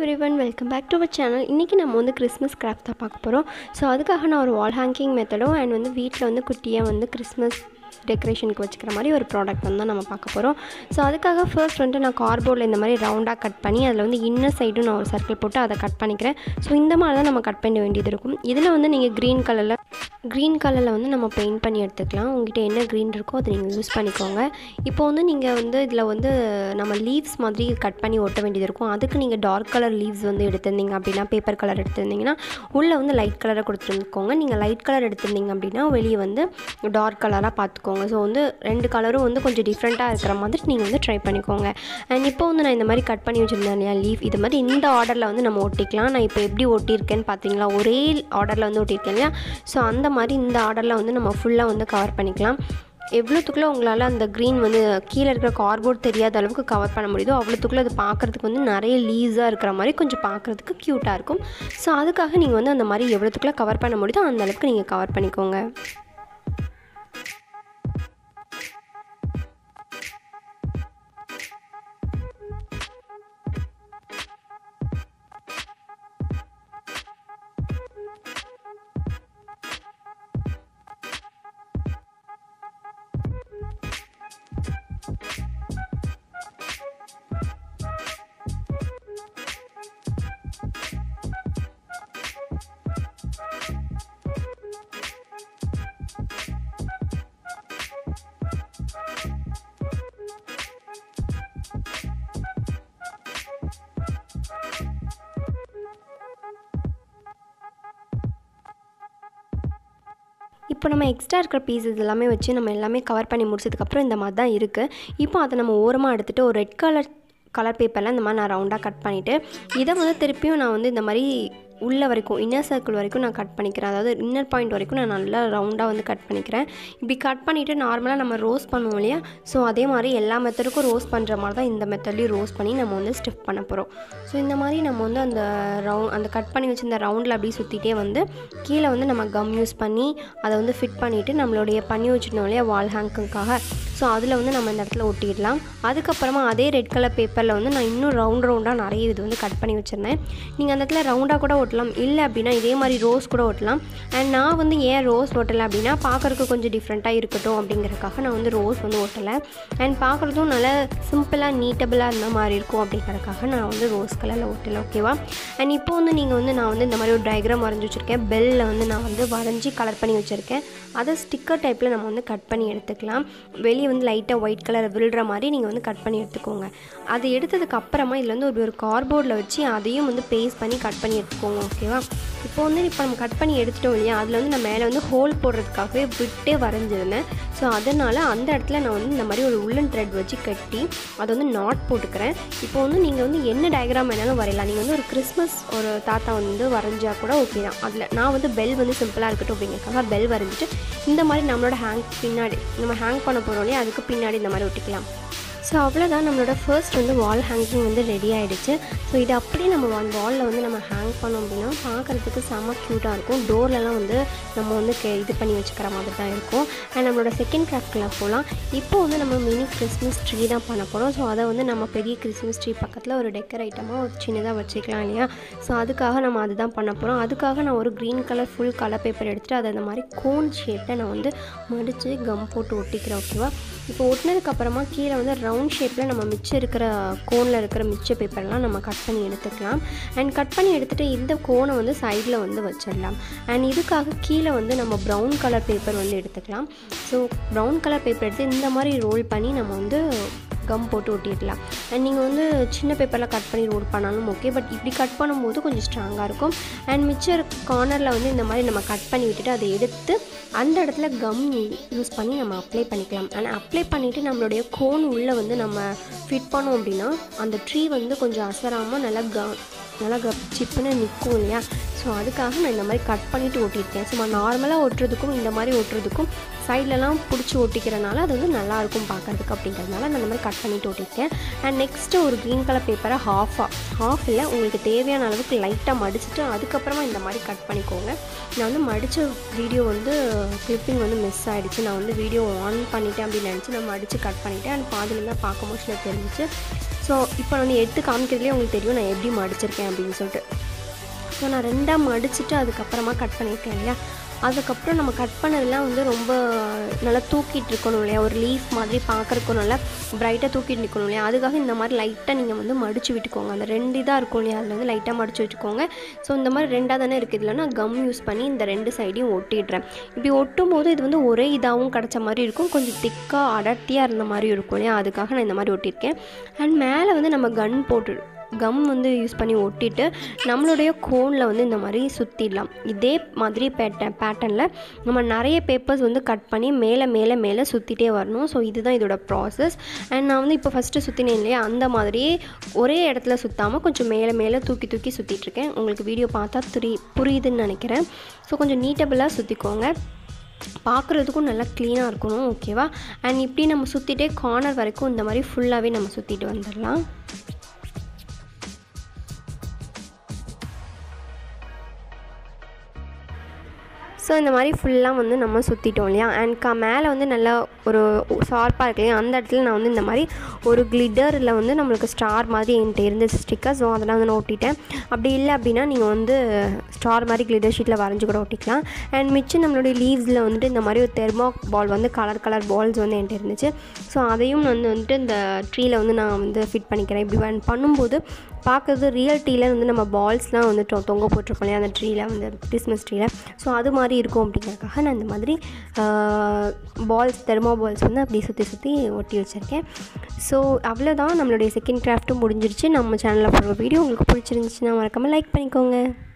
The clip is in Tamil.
every everyone welcome back to our channel இன்றைக்கி நம்ம வந்து கிறிஸ்மஸ் கிராஃப்ட் தான் பார்க்க போகிறோம் ஸோ அதுக்காக நான் ஒரு வால் ஹேங்கிங் மெத்தடும் அண்ட் வந்து வீட்டில் வந்து குட்டியாக வந்து கிறிஸ்மஸ் டெக்கரேஷனுக்கு வச்சுக்கிற மாதிரி ஒரு ப்ராடக்ட் வந்து தான் நம்ம பார்க்க போகிறோம் ஸோ அதுக்காக ஃபர்ஸ்ட் வந்துட்டு நான் கார்போர்டில் இந்த மாதிரி ரவுண்டாக கட் பண்ணி அதில் வந்து இன்னர் சைடும் நான் ஒரு சர்க்கிள் போட்டு அதை கட் பண்ணிக்கிறேன் ஸோ இந்த மாதிரி தான் நம்ம கட் பண்ண வேண்டியது இருக்கும் இதில் வந்து நீங்கள் க்ரீன் கலரில் க்ரீன் கலரில் வந்து நம்ம பெயிண்ட் பண்ணி எடுத்துக்கலாம் உங்ககிட்ட என்ன க்ரீன் இருக்கோ அதை நீங்கள் யூஸ் பண்ணிக்கோங்க இப்போ வந்து நீங்கள் வந்து இதில் வந்து நம்ம லீவ்ஸ் மாதிரி கட் பண்ணி ஒட்ட வேண்டியது இருக்கும் அதுக்கு நீங்கள் டார்க் கலர் லீவ்ஸ் வந்து எடுத்திருந்தீங்க அப்படின்னா பேப்பர் கலர் எடுத்திருந்தீங்கன்னா உள்ளே வந்து லைட் கலரை கொடுத்துருக்கோங்க நீங்கள் லைட் கலர் எடுத்திருந்தீங்க அப்படின்னா வெளியே வந்து டார்க் கலராக பார்த்துக்கோங்க ஸோ வந்து ரெண்டு கலரும் வந்து கொஞ்சம் டிஃப்ரெண்ட்டாக இருக்கிற மாதிரி நீங்கள் வந்து ட்ரை பண்ணிக்கோங்க அண்ட் இப்போ வந்து நான் இந்த மாதிரி கட் பண்ணி வச்சுருந்தேன் இல்லையா லீஃப் இது மாதிரி இந்த ஆர்டரில் வந்து நம்ம ஒட்டிக்கலாம் நான் இப்போ எப்படி ஒட்டியிருக்கேன்னு பார்த்தீங்களா ஒரே ஆர்டரில் வந்து ஒட்டியிருக்கேன் இல்லையா ஸோ அந்த மாதிரி இந்த ஆர்டரில் வந்து நம்ம ஃபுல்லாக வந்து கவர் பண்ணிக்கலாம் எவ்வளோத்துக்குள்ளே உங்களால் அந்த க்ரீன் வந்து கீழே இருக்கிற கார்போர்ட் தெரியாத அளவுக்கு கவர் பண்ண முடியுதோ அவ்வளோத்துக்குள்ளே அது பார்க்குறதுக்கு வந்து நிறைய லீஸாக இருக்கிற மாதிரி கொஞ்சம் பார்க்குறதுக்கு க்யூட்டாக இருக்கும் ஸோ அதுக்காக நீங்கள் வந்து அந்த மாதிரி எவ்வளோத்துக்குள்ளே கவர் பண்ண முடியுதோ அந்த அளவுக்கு நீங்கள் கவர் பண்ணிக்கோங்க இப்போ நம்ம எக்ஸ்ட்ரா இருக்கிற பீசஸ் எல்லாமே வச்சு நம்ம எல்லாமே கவர் பண்ணி முடிச்சதுக்கப்புறம் இந்த மாதிரி தான் இருக்குது இப்போ அதை நம்ம ஓரமாக எடுத்துகிட்டு ஒரு ரெட் கலர் கலர் பேப்பரில் இந்த மாதிரி நான் ரவுண்டாக கட் பண்ணிவிட்டு இதை வந்து திருப்பியும் நான் வந்து இந்த மாதிரி உள்ள வரைக்கும் இன்னர் சர்க்கிள் வரைக்கும் நான் கட் பண்ணிக்கிறேன் அதாவது இன்னர் பாயிண்ட் வரைக்கும் நான் நல்லா ரவுண்டாக வந்து கட் பண்ணிக்கிறேன் இப்படி கட் பண்ணிவிட்டு நார்மலாக நம்ம ரோஸ் பண்ணுவோம் இல்லையா ஸோ அதே மாதிரி எல்லா மெத்தடுக்கும் ரோஸ் பண்ணுற மாதிரி தான் இந்த மெத்தட்லேயும் ரோஸ் பண்ணி நம்ம வந்து ஸ்டிஃப் பண்ண போகிறோம் ஸோ இந்த மாதிரி நம்ம வந்து அந்த ரவுண்ட் அந்த கட் பண்ணி வச்சிருந்த ரவுண்டில் அப்படியே சுற்றிட்டே வந்து கீழே வந்து நம்ம கம் யூஸ் பண்ணி அதை வந்து ஃபிட் பண்ணிவிட்டு நம்மளுடைய பண்ணி வச்சுருந்தோம் இல்லையா வால் ஹேங்குக்காக ஸோ அதில் வந்து நம்ம இந்த இடத்துல ஒட்டிடலாம் அதுக்கப்புறமா அதே ரெட் கலர் பேப்பரில் வந்து நான் இன்னும் ரவுண்ட் ரவுண்டாக நிறைய இது வந்து கட் பண்ணி வச்சுருந்தேன் நீங்கள் அந்த இடத்துல ரவுண்டாக கூட ஒட்டலாம் இல்லை அப்படின்னா இதே மாதிரி ரோஸ் கூட ஒட்டலாம் அண்ட் நான் வந்து ஏன் ரோஸ் ஒட்டலை அப்படின்னா பார்க்குறதுக்கு கொஞ்சம் டிஃப்ரெண்ட்டாக இருக்கட்டும் அப்படிங்கிறதுக்காக நான் வந்து ரோஸ் வந்து ஒட்டலை அண்ட் பார்க்குறதும் நல்லா சிம்பிளாக நீட்டபிளாக இருந்த மாதிரி இருக்கும் அப்படிங்கிறதுக்காக நான் வந்து ரோஸ் கலரில் ஒட்டலை ஓகேவா அண்ட் இப்போ வந்து நீங்கள் வந்து நான் வந்து இந்த மாதிரி ஒரு டயக்ராம் வரைஞ்சி வச்சுருக்கேன் பெல்லில் வந்து நான் வந்து வரைஞ்சி கலர் பண்ணி வச்சுருக்கேன் அதை ஸ்டிக்கர் டைப்பில் நம்ம வந்து கட் பண்ணி எடுத்துக்கலாம் வெளியே வந்து லைட்டாக ஒயிட் கலர் விழுற மாதிரி நீங்கள் வந்து கட் பண்ணி எடுத்துக்கோங்க அது எடுத்ததுக்கு அப்புறமா இதில் வந்து ஒரு ஒரு கார்போர்டில் வச்சு அதையும் வந்து பேஸ்ட் பண்ணி கட் பண்ணி எடுத்துக்கோங்க ஓகேவா இப்போ வந்து இப்போ நம்ம கட் பண்ணி எடுத்துட்டோம் இல்லையா அதில் வந்து நான் மேலே வந்து ஹோல் போடுறதுக்காகவே விட்டே வரைஞ்சிருந்தேன் ஸோ அதனால் அந்த இடத்துல நான் வந்து இந்த மாதிரி ஒரு உள்ளன் த்ரெட் வச்சு கட்டி அதை வந்து நாட் போட்டுக்கிறேன் இப்போ வந்து நீங்கள் வந்து என்ன டயக்ராம் வேணாலும் வரையலாம் நீங்கள் வந்து ஒரு கிறிஸ்மஸ் ஒரு தாத்தா வந்து வரைஞ்சா கூட ஓகே தான் அதில் நான் வந்து பெல் வந்து சிம்பிளாக இருக்கட்டும் அப்படிங்கிறதுக்காக பெல் வரைஞ்சிட்டு இந்த மாதிரி நம்மளோட ஹேங் பின்னாடி நம்ம ஹேங் பண்ண போகிறோம் இல்லையா அதுக்கு பின்னாடி இந்த மாதிரி ஒட்டிக்கலாம் ஸோ அவ்வளோதான் நம்மளோட ஃபர்ஸ்ட் வந்து வால் ஹேங்கிங் வந்து ரெடி ஆகிடுச்சு ஸோ இது அப்படியே நம்ம அந்த வாலில் வந்து நம்ம ஹேங் பண்ணோம் அப்படின்னா பார்க்குறதுக்கு செம்ம க்யூட்டாக இருக்கும் டோர்லலாம் வந்து நம்ம வந்து கே இது பண்ணி வச்சுக்கிற மாதிரி தான் இருக்கும் அண்ட் நம்மளோட செகண்ட் கிராஃப்டில் போகலாம் இப்போ வந்து நம்ம மினி கிறிஸ்மஸ் ட்ரீ தான் பண்ண போகிறோம் ஸோ அதை வந்து நம்ம பெரிய கிறிஸ்மஸ் ட்ரீ பக்கத்தில் ஒரு டெக்கர் ஐட்டமாக ஒரு சின்னதாக வச்சுக்கலாம் இல்லையா ஸோ அதுக்காக நம்ம அதுதான் பண்ண போகிறோம் அதுக்காக நான் ஒரு green colour full colour paper எடுத்துகிட்டு அதை அந்த மாதிரி கோன் ஷேப்பில் நான் வந்து மடித்து கம் போட்டு ஒட்டிக்கிறேன் ஓகேவா இப்போ ஒட்டினதுக்கப்புறமா கீழே வந்து ரவுண்ட் ஷேப்பில் நம்ம மிச்சம் இருக்கிற கோனில் இருக்கிற மிச்ச பேப்பர்லாம் நம்ம கட் பண்ணி எடுத்துக்கலாம் அண்ட் கட் பண்ணி எடுத்துகிட்டு இந்த கோனை வந்து சைடில் வந்து வச்சிடலாம் அண்ட் இதுக்காக கீழே வந்து நம்ம ப்ரௌன் கலர் பேப்பர் வந்து எடுத்துக்கலாம் ஸோ ப்ரௌன் கலர் பேப்பர் எடுத்து இந்த மாதிரி ரோல் பண்ணி நம்ம வந்து கம் போட்டு ஒட்டிடலாம் அண்ட் நீங்கள் வந்து சின்ன பேப்பரில் கட் பண்ணி ரோல் பண்ணாலும் ஓகே பட் இப்படி கட் பண்ணும்போது கொஞ்சம் ஸ்ட்ராங்காக இருக்கும் அண்ட் மிச்சர் கார்னரில் வந்து இந்த மாதிரி நம்ம கட் பண்ணி விட்டுட்டு அதை எடுத்து அந்த இடத்துல கம் யூஸ் பண்ணி நம்ம அப்ளை பண்ணிக்கலாம் அண்ட் அப்ளை பண்ணிவிட்டு நம்மளுடைய கோன் உள்ளே வந்து நம்ம ஃபிட் பண்ணோம் அப்படின்னா அந்த ட்ரீ வந்து கொஞ்சம் அசராமல் நல்லா க நல்லா க சிப்புன்னு நிற்கும் இல்லையா ஸோ அதுக்காக நான் இந்த மாதிரி கட் பண்ணிவிட்டு ஒட்டியிருக்கேன் சும்மா நார்மலாக ஒட்டுறதுக்கும் இந்த மாதிரி ஒட்டுறதுக்கும் சைட்லலாம் பிடிச்சி ஒட்டிக்கிறனால அது வந்து நல்லாயிருக்கும் பார்க்கறதுக்கு அப்படிங்கிறதுனால நான் இந்த மாதிரி கட் பண்ணிட்டு ஒட்டியிருக்கேன் அண்ட் நெக்ஸ்ட்டு ஒரு க்ரீன் கலர் பேப்பரை ஹாஃபாக ஹாஃப் இல்லை உங்களுக்கு தேவையான அளவுக்கு லைட்டாக மடிச்சுட்டு அதுக்கப்புறமா இந்த மாதிரி கட் பண்ணிக்கோங்க நான் வந்து மடித்த வீடியோ வந்து கிளிப்பிங் வந்து மிஸ் ஆகிடுச்சு நான் வந்து வீடியோ ஆன் பண்ணிட்டேன் அப்படின்னு நினச்சி நான் மடித்து கட் பண்ணிவிட்டேன் அண்ட் பாதியில் தான் பார்க்கும்போது சில தெரிஞ்சிச்சு ஸோ இப்போ நான் வந்து எடுத்து காமிக்கிறதுலேயே உங்களுக்கு தெரியும் நான் எப்படி மடிச்சிருக்கேன் அப்படின்னு சொல்லிட்டு ஸோ நான் ரெண்டாக மடிச்சுட்டு அதுக்கப்புறமா கட் பண்ணியிருக்கேன் இல்லையா அதுக்கப்புறம் நம்ம கட் பண்ணதெல்லாம் வந்து ரொம்ப நல்லா தூக்கிட்டு இருக்கணும் இல்லையா ஒரு லீஃப் மாதிரி பார்க்குறக்கும் நல்லா பிரைட்டாக தூக்கிட்டு நிற்கணும் இல்லையா அதுக்காக இந்த மாதிரி லைட்டாக நீங்கள் வந்து மடிச்சு விட்டுக்கோங்க அந்த ரெண்டு இதாக இருக்கும் இல்லையா அதில் வந்து லைட்டாக மடிச்சு வச்சுக்கோங்க ஸோ இந்த மாதிரி ரெண்டாக தானே இருக்குது இதில் நான் கம் யூஸ் பண்ணி இந்த ரெண்டு சைடையும் ஒட்டிடுறேன் இப்படி ஒட்டும் போது இது வந்து ஒரே இதாகவும் கிடச்ச மாதிரி இருக்கும் கொஞ்சம் திக்காக அடர்த்தியாக இருந்த மாதிரி இருக்கும் இல்லையா அதுக்காக நான் இந்த மாதிரி ஒட்டியிருக்கேன் அண்ட் மேலே வந்து நம்ம கன் போட்டு கம் வந்து யூஸ் பண்ணி ஒட்டிட்டு நம்மளுடைய கோனில் வந்து இந்த மாதிரி சுற்றிடலாம் இதே மாதிரி பேட்டர்ன் பேட்டர்னில் நம்ம நிறைய பேப்பர்ஸ் வந்து கட் பண்ணி மேலே மேலே மேலே சுற்றிட்டே வரணும் ஸோ இதுதான் இதோட ப்ராசஸ் அண்ட் நான் வந்து இப்போ ஃபஸ்ட்டு சுற்றினேன் இல்லையா அந்த மாதிரியே ஒரே இடத்துல சுற்றாமல் கொஞ்சம் மேலே மேலே தூக்கி தூக்கி சுற்றிட்டுருக்கேன் உங்களுக்கு வீடியோ பார்த்தா துரி புரியுதுன்னு நினைக்கிறேன் ஸோ கொஞ்சம் நீட்டபிளாக சுற்றிக்கோங்க பார்க்குறதுக்கும் நல்லா க்ளீனாக இருக்கணும் ஓகேவா அண்ட் இப்படி நம்ம சுற்றிட்டே கார்னர் வரைக்கும் இந்த மாதிரி ஃபுல்லாகவே நம்ம சுற்றிட்டு வந்துடலாம் ஸோ இந்த மாதிரி ஃபுல்லாக வந்து நம்ம சுற்றிட்டோம் இல்லையா அண்ட் கா மேலே வந்து நல்லா ஒரு ஷார்ப்பாக இருக்கு இல்லையா அந்த இடத்துல நான் வந்து இந்த மாதிரி ஒரு கிளிட்டரில் வந்து நம்மளுக்கு ஸ்டார் மாதிரி என்கிட்ட இருந்துச்சு ஸ்டிக்கர் ஸோ அதெல்லாம் வந்து நான் ஒட்டிட்டேன் அப்படி இல்லை அப்படின்னா நீங்கள் வந்து ஸ்டார் மாதிரி கிளிட்டர் ஷீட்டில் வரைஞ்சி கூட ஒட்டிக்கலாம் அண்ட் மிச்சம் நம்மளுடைய லீவ்ஸில் வந்துட்டு இந்த மாதிரி ஒரு தெர்மோ பால் வந்து கலர் கலர் பால்ஸ் வந்து என்கிட்ட இருந்துச்சு ஸோ அதையும் வந்து வந்துட்டு இந்த ட்ரீயில் வந்து நான் வந்து ஃபிட் பண்ணிக்கிறேன் இப்படி வன் பண்ணும்போது பார்க்குறது ரியல் டீயில் வந்து நம்ம பால்ஸ்லாம் வந்து தொ- தொங்க போட்டிருக்கோம் இல்லையா அந்த ட்ரீயில் வந்து கிறிஸ்மஸ் ட்ரீயில் ஸோ அது மாதிரி இருக்கும் அப்படிங்கறதுக்காக நான் இந்த மாதிரி பால்ஸ் தெர்மோ பால்ஸ் வந்து அப்படியே சுற்றி சுற்றி ஒட்டி வச்சுருக்கேன் ஸோ அவ்வளோதான் நம்மளுடைய செகண்ட் கிராஃப்ட்டும் முடிஞ்சிருச்சு நம்ம சேனலில் போடுற வீடியோ உங்களுக்கு பிடிச்சிருந்துச்சுன்னா மறக்காமல் லைக் பண்ணிக்கோங்க